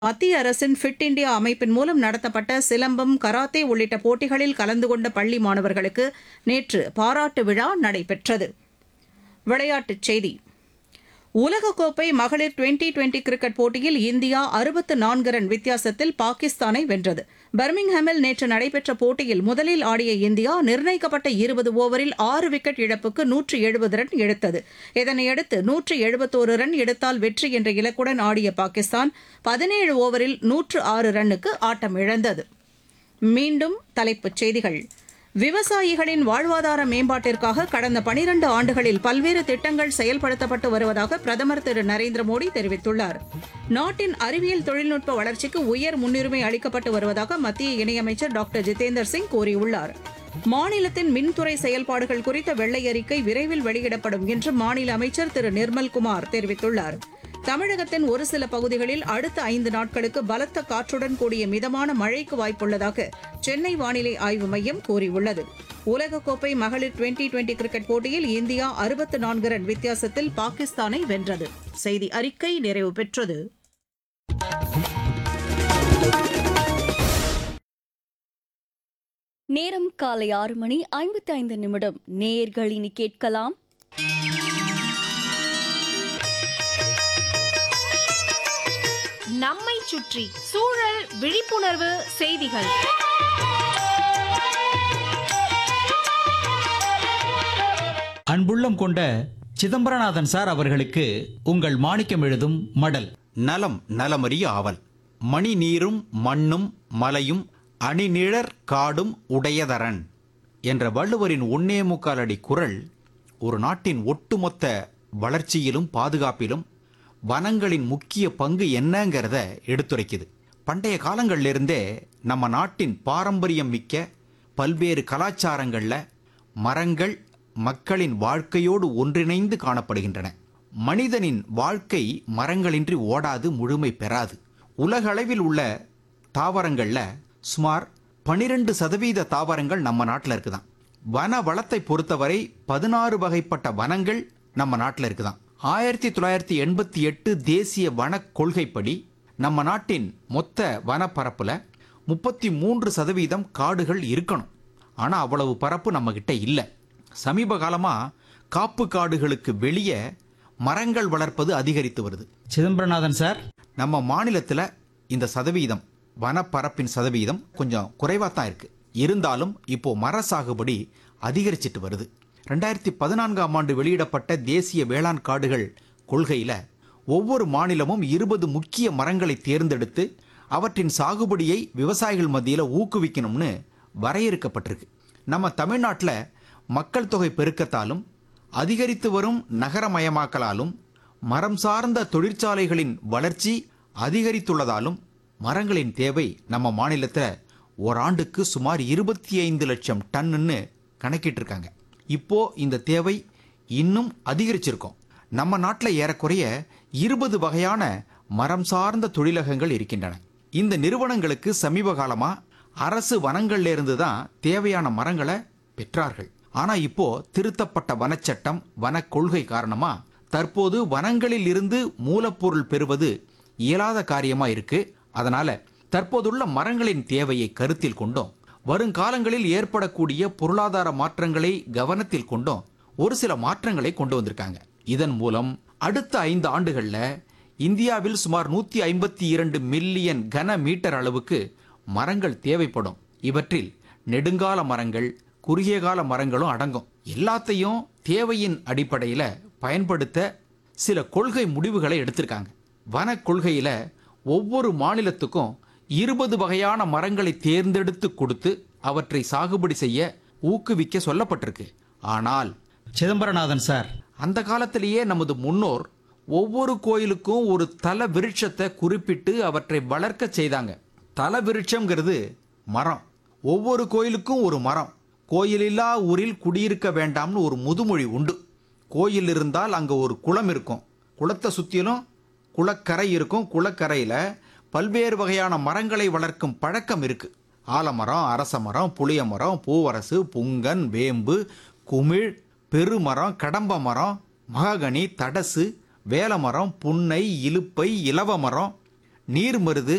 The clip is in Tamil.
மத்திய அரசின் ஃபிட் இண்டியா அமைப்பின் மூலம் நடத்தப்பட்ட சிலம்பம் கராத்தே உள்ளிட்ட போட்டிகளில் கலந்து கொண்ட பள்ளி மாணவர்களுக்கு நேற்று பாராட்டு விழா நடைபெற்றது விளையாட்டுச் செய்தி உலகக்கோப்பை மகளிர் டுவெண்டி டுவெண்டி கிரிக்கெட் போட்டியில் இந்தியா அறுபத்து நான்கு ரன் வித்தியாசத்தில் பாகிஸ்தானை வென்றது பர்மிங்ஹாமில் நேற்று நடைபெற்ற போட்டியில் முதலில் ஆடிய இந்தியா நிர்ணயிக்கப்பட்ட இருபது ஓவரில் ஆறு விக்கெட் இழப்புக்கு நூற்று எழுபது ரன் எடுத்தது இதனையடுத்து நூற்று எழுபத்தோரு ரன் எடுத்தால் வெற்றி என்ற இலக்குடன் ஆடிய பாகிஸ்தான் பதினேழு ஓவரில் நூற்று ஆறு ரன்னுக்கு ஆட்டமிழந்தது மீண்டும் தலைப்புச் செய்திகள் விவசாயிகளின் வாழ்வாதார மேம்பாட்டிற்காக கடந்த பனிரண்டு ஆண்டுகளில் பல்வேறு திட்டங்கள் செயல்படுத்தப்பட்டு வருவதாக பிரதமர் திரு நரேந்திர மோடி தெரிவித்துள்ளார் நாட்டின் அறிவியல் தொழில்நுட்ப வளர்ச்சிக்கு உயர் முன்னுரிமை அளிக்கப்பட்டு வருவதாக மத்திய இணையமைச்சர் டாக்டர் ஜிதேந்தர் சிங் கூறியுள்ளார் மாநிலத்தின் மின்துறை செயல்பாடுகள் குறித்த வெள்ளை அறிக்கை விரைவில் வெளியிடப்படும் என்று மாநில அமைச்சர் திரு நிர்மல்குமார் தெரிவித்துள்ளார் தமிழகத்தின் ஒரு சில பகுதிகளில் அடுத்த ஐந்து நாட்களுக்கு பலத்த காற்றுடன் கூடிய மிதமான மழைக்கு வாய்ப்புள்ளதாக சென்னை வானிலை ஆய்வு மையம் கூறியுள்ளது உலகக்கோப்பை மகளிர் டுவெண்டி டுவெண்டி கிரிக்கெட் போட்டியில் இந்தியா அறுபத்து நான்கு ரன் வித்தியாசத்தில் பாகிஸ்தானை வென்றது செய்தி அறிக்கை நிறைவு பெற்றது நேரம் காலை ஆறு மணி ஐம்பத்தி ஐந்து நிமிடம் நேயர்கள் இனி கேட்கலாம் நம்மை சுற்றி சூழல் விழிப்புணர்வு செய்திகள் அன்புள்ளம் கொண்ட சிதம்பரநாதன் சார் அவர்களுக்கு உங்கள் மாணிக்கம் எழுதும் மடல் நலம் நலமறிய ஆவல் மணி நீரும் மண்ணும் மலையும் அணிநிழற் காடும் உடையதரன் என்ற வள்ளுவரின் ஒன்னே முக்கால் அடி குரல் ஒரு நாட்டின் ஒட்டுமொத்த வளர்ச்சியிலும் பாதுகாப்பிலும் வனங்களின் முக்கிய பங்கு என்னங்கிறத எடுத்துரைக்குது பண்டைய காலங்கள்லேருந்தே நம்ம நாட்டின் பாரம்பரியம் மிக்க பல்வேறு கலாச்சாரங்கள்ல மரங்கள் மக்களின் வாழ்க்கையோடு ஒன்றிணைந்து காணப்படுகின்றன மனிதனின் வாழ்க்கை மரங்களின்றி ஓடாது முழுமை பெறாது உலக அளவில் உள்ள தாவரங்கள்ல சுமார் 12% சதவீத தாவரங்கள் நம்ம நாட்டில் இருக்குதாம் வன வளத்தை பொறுத்தவரை பதினாறு வகைப்பட்ட வனங்கள் நம்ம நாட்டில் இருக்குதாம் ஆயிரத்தி தொள்ளாயிரத்தி எண்பத்தி எட்டு தேசிய வன கொள்கைப்படி நம்ம நாட்டின் மொத்த வனப்பரப்புல முப்பத்தி மூன்று சதவீதம் காடுகள் இருக்கணும் ஆனா அவ்வளவு பரப்பு நம்ம கிட்ட இல்லை சமீப காலமா காப்பு காடுகளுக்கு வெளியே மரங்கள் வளர்ப்பது அதிகரித்து வருது சிதம்பரநாதன் சார் நம்ம மாநிலத்தில் இந்த சதவீதம் வனப்பரப்பின் சதவீதம் கொஞ்சம் குறைவாக தான் இருக்கு இருந்தாலும் இப்போ மர சாகுபடி அதிகரிச்சிட்டு வருது ரெண்டாயிரத்தி பதினான்காம் ஆண்டு வெளியிடப்பட்ட தேசிய வேளாண் காடுகள் கொள்கையில் ஒவ்வொரு மாநிலமும் இருபது முக்கிய மரங்களை தேர்ந்தெடுத்து அவற்றின் சாகுபடியை விவசாயிகள் மத்தியில் ஊக்குவிக்கணும்னு வரையறுக்கப்பட்டிருக்கு நம்ம தமிழ்நாட்டில் மக்கள் தொகை பெருக்கத்தாலும் அதிகரித்து வரும் நகரமயமாக்கலாலும் மரம் சார்ந்த தொழிற்சாலைகளின் வளர்ச்சி அதிகரித்துள்ளதாலும் மரங்களின் தேவை நம்ம மாநிலத்தில் ஓராண்டுக்கு சுமார் இருபத்தி ஐந்து லட்சம் டன்னுன்னு கணக்கிட்டிருக்காங்க இப்போ இந்த தேவை இன்னும் அதிகரிச்சிருக்கும் நம்ம நாட்டில் ஏறக்குறைய இருபது வகையான மரம் சார்ந்த தொழிலகங்கள் இருக்கின்றன இந்த நிறுவனங்களுக்கு சமீப காலமா அரசு வனங்கள்ல இருந்து தான் தேவையான மரங்களை பெற்றார்கள் ஆனா இப்போ திருத்தப்பட்ட வனச்சட்டம் வன கொள்கை காரணமா தற்போது வனங்களில் இருந்து மூலப்பொருள் பெறுவது இயலாத காரியமா இருக்கு அதனால தற்போதுள்ள மரங்களின் தேவையை கருத்தில் கொண்டும் வருங்காலங்களில் ஏற்படக்கூடிய பொருளாதார மாற்றங்களை கவனத்தில் கொண்டும் ஒரு சில மாற்றங்களை கொண்டு வந்திருக்காங்க இதன் மூலம் அடுத்த ஐந்து ஆண்டுகள்ல இந்தியாவில் சுமார் நூத்தி ஐம்பத்தி இரண்டு மில்லியன் கன மீட்டர் அளவுக்கு மரங்கள் தேவைப்படும் இவற்றில் நெடுங்கால மரங்கள் குறுகிய கால மரங்களும் அடங்கும் எல்லாத்தையும் தேவையின் அடிப்படையில் பயன்படுத்த சில கொள்கை முடிவுகளை எடுத்திருக்காங்க வன கொள்கையில ஒவ்வொரு மாநிலத்துக்கும் இருபது வகையான மரங்களை தேர்ந்தெடுத்து கொடுத்து அவற்றை சாகுபடி செய்ய ஊக்குவிக்க சொல்லப்பட்டிருக்கு ஆனால் சிதம்பரநாதன் சார் அந்த காலத்திலேயே நமது முன்னோர் ஒவ்வொரு கோயிலுக்கும் ஒரு தல விருட்சத்தை குறிப்பிட்டு அவற்றை வளர்க்க செய்தாங்க தல விருட்சம்ங்கிறது மரம் ஒவ்வொரு கோயிலுக்கும் ஒரு மரம் கோயிலில்லா ஊரில் குடியிருக்க வேண்டாம்னு ஒரு முதுமொழி உண்டு கோயில் இருந்தால் அங்கே ஒரு குளம் இருக்கும் குளத்தை சுற்றிலும் குளக்கரை இருக்கும் குளக்கரையில் பல்வேறு வகையான மரங்களை வளர்க்கும் பழக்கம் இருக்கு ஆலமரம் அரச மரம் புளிய மரம் பூவரசு புங்கன் வேம்பு குமிழ் பெருமரம் கடம்ப மரம் மகாகனி தடசு வேலமரம் புன்னை இலுப்பை இலவ மரம் நீர்மருது